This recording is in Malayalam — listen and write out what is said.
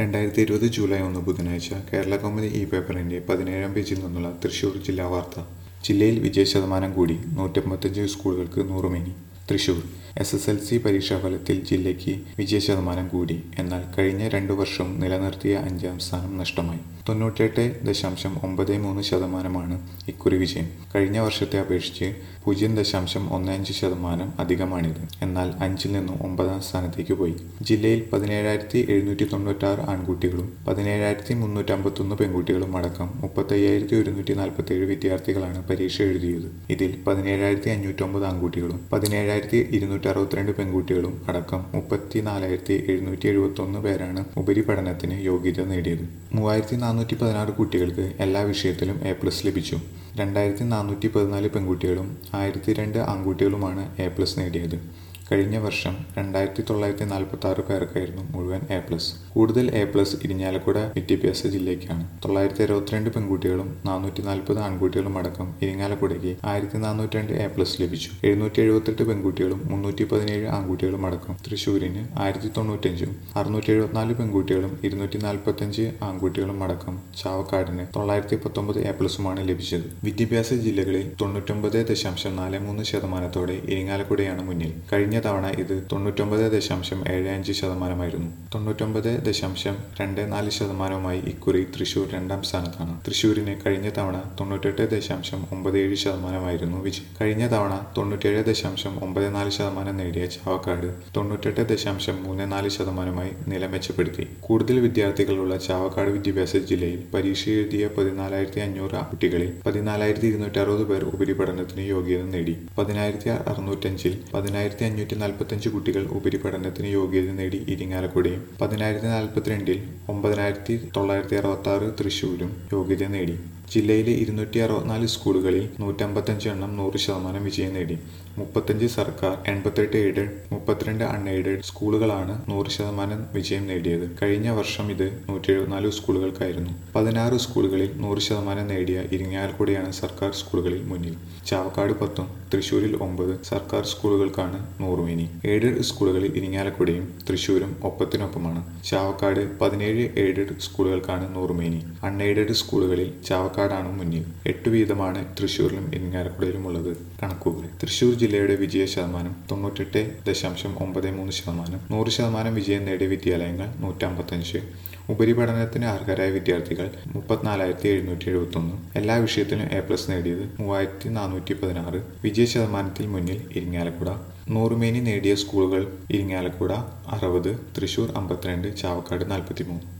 രണ്ടായിരത്തി ഇരുപത് ജൂലൈ ഒന്ന് ബുധനാഴ്ച കേരള കൗമുദി ഈ പേപ്പറിന്റെ പതിനേഴാം പേജിൽ നിന്നുള്ള തൃശൂർ ജില്ലാ വാർത്ത ജില്ലയിൽ വിജയ ശതമാനം കൂടി നൂറ്റമ്പത്തഞ്ച് സ്കൂളുകൾക്ക് നൂറുമിനി Thrissur S S L C പരീക്ഷാഫലത്തിൽ ജില്ലയ്ക്ക് വിജയ ശതമാനം കൂടി എന്നാൽ കഴിഞ്ഞ രണ്ടു വർഷം നിലനിർത്തിയ അഞ്ചാം സ്ഥാനം നഷ്ടമായി തൊണ്ണൂറ്റെട്ട് ദശാംശം ഒമ്പത് മൂന്ന് ശതമാനമാണ് ഇക്കുറി വിജയം കഴിഞ്ഞ വർഷത്തെ അപേക്ഷിച്ച് പൂജ്യം ദശാംശം ഒന്ന് അഞ്ച് ശതമാനം അധികമാണിത് എന്നാൽ അഞ്ചിൽ നിന്നും ഒമ്പതാം സ്ഥാനത്തേക്ക് പോയി ജില്ലയിൽ പതിനേഴായിരത്തി എഴുന്നൂറ്റി തൊണ്ണൂറ്റാറ് ആൺകുട്ടികളും പതിനേഴായിരത്തി മുന്നൂറ്റമ്പത്തൊന്ന് പെൺകുട്ടികളും അടക്കം മുപ്പത്തയ്യായിരത്തി ഒരുന്നൂറ്റി നാൽപ്പത്തേഴ് വിദ്യാർത്ഥികളാണ് പരീക്ഷ എഴുതിയത് ഇതിൽ പതിനേഴായിരത്തി അഞ്ഞൂറ്റൊമ്പത് ആൺകുട്ടികളും പതിനേഴായിരത്തി ഇരുന്നൂറ്റി അറുപത്തിരണ്ട് പെൺകുട്ടികളും അടക്കം മുപ്പത്തിനാലായിരത്തി എഴുന്നൂറ്റി എഴുപത്തൊന്ന് പേരാണ് ഉപരിപഠനത്തിന് യോഗ്യത നേടിയത് മൂവായിരത്തി നാനൂറ്റി പതിനാറ് കുട്ടികൾക്ക് എല്ലാ വിഷയത്തിലും എ പ്ലസ് ലഭിച്ചു രണ്ടായിരത്തി നാനൂറ്റി പതിനാല് പെൺകുട്ടികളും ആയിരത്തി രണ്ട് ആൺകുട്ടികളുമാണ് എ പ്ലസ് നേടിയത് കഴിഞ്ഞ വർഷം രണ്ടായിരത്തി തൊള്ളായിരത്തി നാൽപ്പത്തി ആറ് പേർക്കായിരുന്നു മുഴുവൻ എ പ്ലസ് കൂടുതൽ എ പ്ലസ് ഇരിഞ്ഞാലക്കുട വിദ്യാഭ്യാസ ജില്ലയ്ക്കാണ് തൊള്ളായിരത്തി അറുപത്തിരണ്ട് പെൺകുട്ടികളും നാനൂറ്റി നാൽപ്പത് ആൺകുട്ടികളും അടക്കം ഇരിങ്ങാലക്കുടയ്ക്ക് ആയിരത്തി നാനൂറ്റി രണ്ട് എ പ്ലസ് ലഭിച്ചു എഴുന്നൂറ്റി എഴുപത്തെട്ട് പെൺകുട്ടികളും മുന്നൂറ്റി പതിനേഴ് ആൺകുട്ടികളും അടക്കം തൃശ്ശൂരിന് ആയിരത്തി തൊണ്ണൂറ്റഞ്ചും അറുന്നൂറ്റി എഴുപത്തിനാല് പെൺകുട്ടികളും ഇരുന്നൂറ്റി നാൽപ്പത്തഞ്ച് ആൺകുട്ടികളും അടക്കം ചാവക്കാടിന് തൊള്ളായിരത്തി പത്തൊമ്പത് എ പ്ലസുമാണ് ലഭിച്ചത് വിദ്യാഭ്യാസ ജില്ലകളിൽ തൊണ്ണൂറ്റൊമ്പത് ദശാംശം നാല് മൂന്ന് ശതമാനത്തോടെ ഇരിങ്ങാലക്കുടയാണ് മുന്നിൽ കഴിഞ്ഞ തവണ ഇത് തൊണ്ണൂറ്റൊമ്പത് ദശാംശം ഏഴ് അഞ്ച് ശതമാനമായിരുന്നു തൊണ്ണൂറ്റൊമ്പത് ദശാംശം രണ്ട് നാല് ശതമാനവുമായി ഇക്കുറി തൃശൂർ രണ്ടാം സ്ഥാനത്താണ് തൃശൂരിന് കഴിഞ്ഞ തവണ തൊണ്ണൂറ്റെട്ട് ദശാംശം ഒമ്പത് ഏഴ് ശതമാനമായിരുന്നു വിജയം കഴിഞ്ഞ തവണ തൊണ്ണൂറ്റേഴ് ദശാംശം ഒമ്പത് നാല് ശതമാനം നേടിയ ചാവക്കാട് തൊണ്ണൂറ്റെട്ട് ദശാംശം മൂന്ന് നാല് ശതമാനമായി നില മെച്ചപ്പെടുത്തി കൂടുതൽ വിദ്യാർത്ഥികളുള്ള ചാവക്കാട് വിദ്യാഭ്യാസ ജില്ലയിൽ പരീക്ഷ എഴുതിയ പതിനാലായിരത്തി അഞ്ഞൂറ് കുട്ടികളിൽ പതിനാലായിരത്തി ഇരുന്നൂറ്റി അറുപത് പേർ ഉപരിപഠനത്തിന് യോഗ്യത നേടി പതിനായിരത്തി അറുന്നൂറ്റഞ്ചിൽ പതിനായിരത്തി അഞ്ഞൂറ്റി നാൽപ്പത്തഞ്ച് കുട്ടികൾ ഉപരിപഠനത്തിന് യോഗ്യത നേടി ഇരിങ്ങാലക്കുടയും പതിനായിരത്തി നാൽപ്പത്തിരണ്ടിൽ ഒമ്പതിനായിരത്തി തൊള്ളായിരത്തി അറുപത്തി ആറ് തൃശ്ശൂരും യോഗ്യത നേടി ജില്ലയിലെ ഇരുന്നൂറ്റി അറുപത്തിനാല് സ്കൂളുകളിൽ നൂറ്റമ്പത്തഞ്ച് എണ്ണം നൂറ് ശതമാനം വിജയം നേടി മുപ്പത്തഞ്ച് സർക്കാർ എൺപത്തെട്ട് എയ്ഡഡ് മുപ്പത്തിരണ്ട് അൺഎയ്ഡഡ് സ്കൂളുകളാണ് നൂറ് ശതമാനം വിജയം നേടിയത് കഴിഞ്ഞ വർഷം ഇത് നൂറ്റി എഴുപത്തിനാല് സ്കൂളുകൾക്കായിരുന്നു പതിനാറ് സ്കൂളുകളിൽ നൂറ് ശതമാനം നേടിയ ഇരിങ്ങാലക്കുടയാണ് സർക്കാർ സ്കൂളുകളിൽ മുന്നിൽ ചാവക്കാട് പത്തും തൃശൂരിൽ ഒമ്പത് സർക്കാർ സ്കൂളുകൾക്കാണ് നൂറുമേനി എയ്ഡഡ് സ്കൂളുകളിൽ ഇരിങ്ങാലക്കുടയും തൃശൂരും ഒപ്പത്തിനൊപ്പമാണ് ചാവക്കാട് പതിനേഴ് എയ്ഡഡ് സ്കൂളുകൾക്കാണ് നൂറുമേനി അൺഎയ്ഡഡ് സ്കൂളുകളിൽ ചാവക്കാടാണ് മുന്നിൽ എട്ട് വീതമാണ് തൃശൂരിലും ഇരിങ്ങാലക്കുടയിലും ഉള്ളത് കണക്കുകൾ തൃശൂർ ജില്ലയുടെ വിജയ ശതമാനം തൊണ്ണൂറ്റെട്ട് ദശാംശം ഒമ്പത് മൂന്ന് ശതമാനം നൂറ് ശതമാനം വിജയം നേടിയ വിദ്യാലയങ്ങൾ നൂറ്റമ്പത്തഞ്ച് ഉപരിപഠനത്തിന് അർഹരായ വിദ്യാർത്ഥികൾ മുപ്പത്തിനാലായിരത്തി എഴുന്നൂറ്റി എഴുപത്തൊന്ന് എല്ലാ വിഷയത്തിലും എ പ്ലസ് നേടിയത് മൂവായിരത്തി നാനൂറ്റി പതിനാറ് വിജയ ശതമാനത്തിൽ മുന്നിൽ ഇരിങ്ങാലക്കുട നൂറുമേനി നേടിയ സ്കൂളുകൾ ഇരിങ്ങാലക്കുട അറുപത് തൃശൂർ അമ്പത്തിരണ്ട് ചാവക്കാട് നാൽപ്പത്തി മൂന്ന്